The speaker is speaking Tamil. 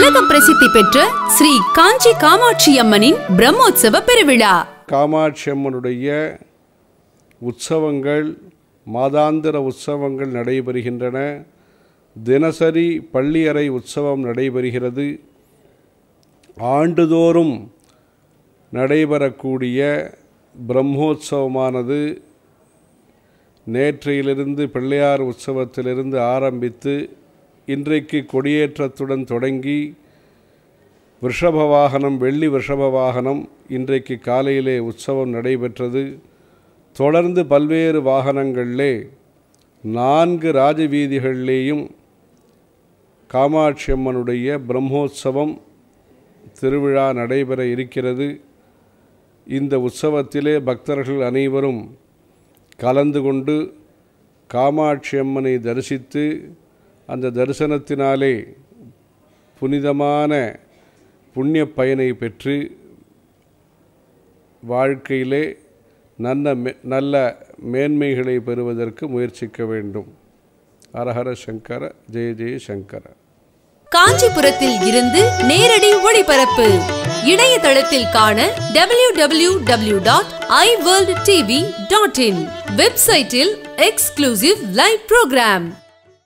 உலக பிரசித்தி பெற்ற ஸ்ரீ காஞ்சி காமாட்சி அம்மனின் பிரம்மோற்சவ பெருவிழா காமாட்சி அம்மனுடைய உற்சவங்கள் மாதாந்திர உற்சவங்கள் நடைபெறுகின்றன தினசரி பள்ளியறை உற்சவம் நடைபெறுகிறது ஆண்டுதோறும் நடைபெறக்கூடிய பிரம்மோற்சவமானது நேற்றையிலிருந்து பிள்ளையார் உற்சவத்திலிருந்து ஆரம்பித்து இன்றைக்கு கொடியேற்றத்துடன் தொடங்கி விஷப வாகனம் வெள்ளி விஷப வாகனம் இன்றைக்கு காலையிலே உற்சவம் நடைபெற்றது தொடர்ந்து பல்வேறு வாகனங்களிலே நான்கு ராஜவீதிகளிலேயும் காமாட்சி அம்மனுடைய பிரம்மோற்சவம் திருவிழா நடைபெற இருக்கிறது இந்த உற்சவத்திலே பக்தர்கள் அனைவரும் கலந்து கொண்டு காமாட்சி அம்மனை தரிசித்து அந்த தரிசனத்தினாலே புனிதமான புண்ணிய பயனை பெற்று வாழ்க்கையிலே நல்ல மே- நல்ல மேன்மைகளை பெறுவதற்கு முயற்சிக்க வேண்டும் ஹரஹர சங்கர ஜெய ஜெய சங்கர காஞ்சிபுரத்தில் இருந்து நேரடி ஒளிபரப்பு இணையதளத்தில் காண W W W dot I world TV dot in வெப்சைட்டில் எக்ஸ்க்ளூசிவ் லைவ் ப்ரோக்ராம்